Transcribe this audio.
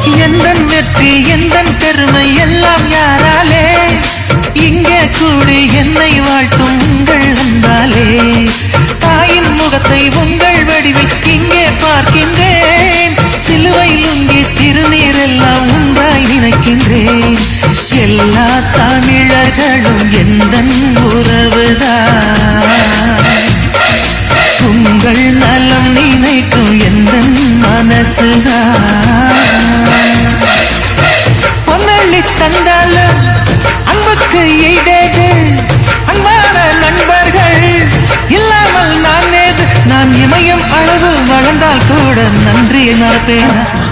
எந்தன் வெற்றி எந்தன் பெருமை எல்லாம் யாராலே இங்கே கூடி என்னை வாழ்த்தும் உங்கள் அன்பாலே தாயின் முகத்தை உங்கள் வடிவில் இங்கே பார்க்கின்றேன் சிலுவையில் உங்கே திருநீர் எல்லாம் ஒன்றாய் நினைக்கின்றேன் எல்லா தமிழர்களும் எந்தன் உறவுதான் உங்கள் நலம் நினைக்கும் எந்த மனசுதான் பொன்னள்ளி தந்தாலும் அன்புக்கு ஈடேது அன்பான நண்பர்கள் இல்லாமல் நான் ஏது நான் இமயம் அளவு வளர்ந்தால் கூட நன்றியை மறப்பேன்